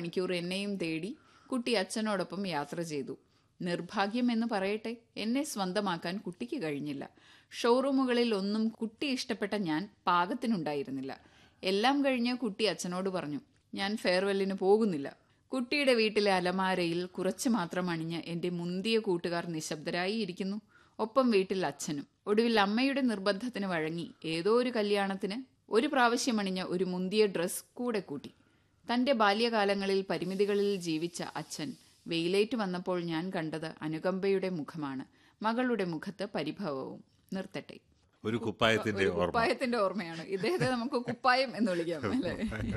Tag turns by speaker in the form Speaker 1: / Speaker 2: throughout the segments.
Speaker 1: മണിക്കൂർ എന്നെയും തേടി കുട്ടി അച്ഛനോടൊപ്പം യാത്ര ചെയ്തു നിർഭാഗ്യം എന്ന് പറയട്ടെ എന്നെ സ്വന്തമാക്കാൻ കുട്ടിക്ക് കഴിഞ്ഞില്ല ഷോറൂമുകളിൽ ഒന്നും കുട്ടി ഇഷ്ടപ്പെട്ട ഞാൻ പാകത്തിനുണ്ടായിരുന്നില്ല എല്ലാം കഴിഞ്ഞ് കുട്ടി അച്ഛനോട് പറഞ്ഞു ഞാൻ ഫെയർവെല്ലിന് പോകുന്നില്ല കുട്ടിയുടെ വീട്ടിലെ അലമാരയിൽ കുറച്ച് മാത്രം അണിഞ്ഞ് എന്റെ മുന്തിയ കൂട്ടുകാർ നിശബ്ദരായി ഇരിക്കുന്നു ഒപ്പം വീട്ടിൽ അച്ഛനും ഒടുവിൽ അമ്മയുടെ നിർബന്ധത്തിന് വഴങ്ങി ഏതോ ഒരു കല്യാണത്തിന് ഒരു പ്രാവശ്യം അണിഞ്ഞ ഒരു മുന്തിയ ഡ്രസ് കൂടെ കൂട്ടി തന്റെ ബാല്യകാലങ്ങളിൽ പരിമിതികളിൽ ജീവിച്ച അച്ഛൻ വെയിലേറ്റ് വന്നപ്പോൾ ഞാൻ കണ്ടത് അനുകമ്പയുടെ മുഖമാണ് മകളുടെ മുഖത്ത് പരിഭവവും നിർത്തട്ടെ
Speaker 2: ഒരു കുപ്പായത്തിന്റെ
Speaker 1: ഒരു
Speaker 2: ഓർമ്മ
Speaker 1: കുപ്പായത്തിന്റെ ഓർമ്മയാണ് ഇദ്ദേഹത്തെ നമുക്ക് കുപ്പായം എന്ന് വിളിക്കാം അല്ലേ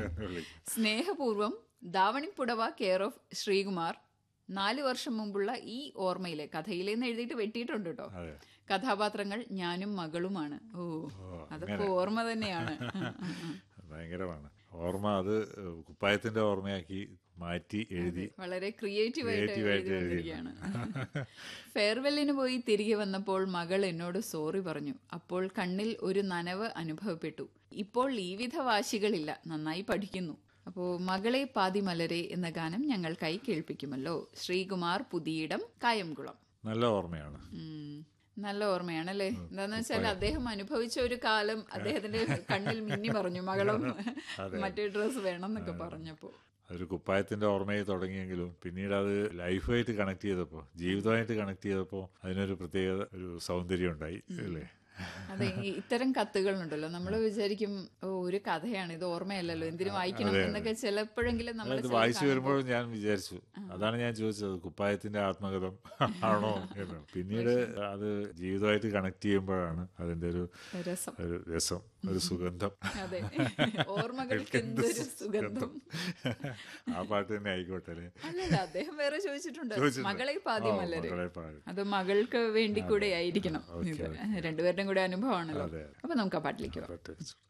Speaker 1: സ്നേഹപൂർവം ദാവണിപ്പുടവ കെയർ ഓഫ് ശ്രീകുമാർ നാല് വർഷം മുമ്പുള്ള ഈ ഓർമ്മയിലെ കഥയിലേന്ന് എഴുതിയിട്ട് വെട്ടിയിട്ടുണ്ട് കേട്ടോ
Speaker 2: അതെ.
Speaker 1: കഥാപാത്രങ്ങൾ ഞാനും മകളുമാണ് ഓ അതൊക്കെ ഓർമ്മ തന്നെയാണ്
Speaker 2: ഭയങ്കരമാണ് ഓർമ്മ അത് കുപ്പായത്തിന്റെ ഓർമ്മയാക്കി മാറ്റി എഴുതി
Speaker 1: വളരെ ക്രിയേറ്റീവ് ആയിട്ട്
Speaker 2: Creative ആയിട്ട്
Speaker 1: എഴുതി വന്നിരിക്കുകയാണ് ഫെയർവെല്ലിന് പോയി തിരികെ വന്നപ്പോൾ മകൾ എന്നോട് സോറി പറഞ്ഞു അപ്പോൾ കണ്ണിൽ ഒരു നനവ് അനുഭവപ്പെട്ടു ഇപ്പോൾ ഈ വിധ വാശികളില്ല നന്നായി പഠിക്കുന്നു അപ്പോ മകളെ പാതി മലരെ എന്ന ഗാനം ഞങ്ങൾക്കായി കേൾപ്പിക്കുമല്ലോ ശ്രീകുമാർ പുതിയിടം കായംകുളം
Speaker 2: നല്ല ഓർമ്മയാണ്
Speaker 1: ഉം. നല്ല ഓർമ്മയാണ് അല്ലേ എന്താന്ന് വെച്ചാൽ അദ്ദേഹം അനുഭവിച്ച ഒരു കാലം അദ്ദേഹത്തിന്റെ കണ്ണിൽ മിന്നി പറഞ്ഞു മകളും മറ്റേ ഡ്രസ് വേണം എന്നൊക്കെ പറഞ്ഞപ്പോ
Speaker 2: അതൊരു കുപ്പായത്തിന്റെ ഓർമ്മയിൽ തുടങ്ങിയെങ്കിലും പിന്നീട് അത് ലൈഫുമായിട്ട് കണക്ട് ചെയ്തപ്പോൾ ജീവിതമായിട്ട് കണക്ട് ചെയ്തപ്പോൾ അതിനൊരു പ്രത്യേക ഒരു സൗന്ദര്യം ഉണ്ടായി അല്ലേ
Speaker 1: അതെ ഈ ഇത്തരം കത്തുകളുണ്ടല്ലോ നമ്മൾ വിചാരിക്കും ഓ ഒരു കഥയാണ് ഇത് ഓർമ്മയല്ലല്ലോ എന്തിനു വായിക്കണം എന്നൊക്കെ ചിലപ്പോഴെങ്കിലും നമ്മൾ
Speaker 2: അത് വായിച്ചു വരുമ്പോഴും ഞാൻ വിചാരിച്ചു അതാണ് ഞാൻ ചോദിച്ചത് കുപ്പായത്തിന്റെ ആത്മകഥം ആണോ എന്ന് പിന്നീട് അത് ജീവിതമായിട്ട് കണക്ട് ചെയ്യുമ്പോഴാണ് അതിന്റെ ഒരു
Speaker 1: രസം
Speaker 2: ഒരു രസം ഒരു സുഗന്ധം
Speaker 1: അതെ ഓർമ്മകൾക്ക് എന്തൊരു സുഗന്ധം
Speaker 2: ആ പാട്ട് തന്നെ ആയിക്കോട്ടെ അല്ലേ
Speaker 1: അല്ലല്ല അദ്ദേഹം വേറെ ചോദിച്ചിട്ടുണ്ട്
Speaker 2: ചോദിച്ചിട്ടുണ്ട്.
Speaker 1: മകളെ പാതി
Speaker 2: ഓ,
Speaker 1: മല്ലര്
Speaker 2: മകളെ പാതി.
Speaker 1: അത് മകൾക്ക് വേണ്ടി കൂടെ ആയിരിക്കണം ഇത് രണ്ടുപേരുടെയും കൂടെ അനുഭവമാണല്ലോ
Speaker 2: അതെ.
Speaker 1: അപ്പൊ നമുക്ക് ആ പാട്ടിലേക്ക് പോകാം
Speaker 2: പ്രത്യേകിച്ച്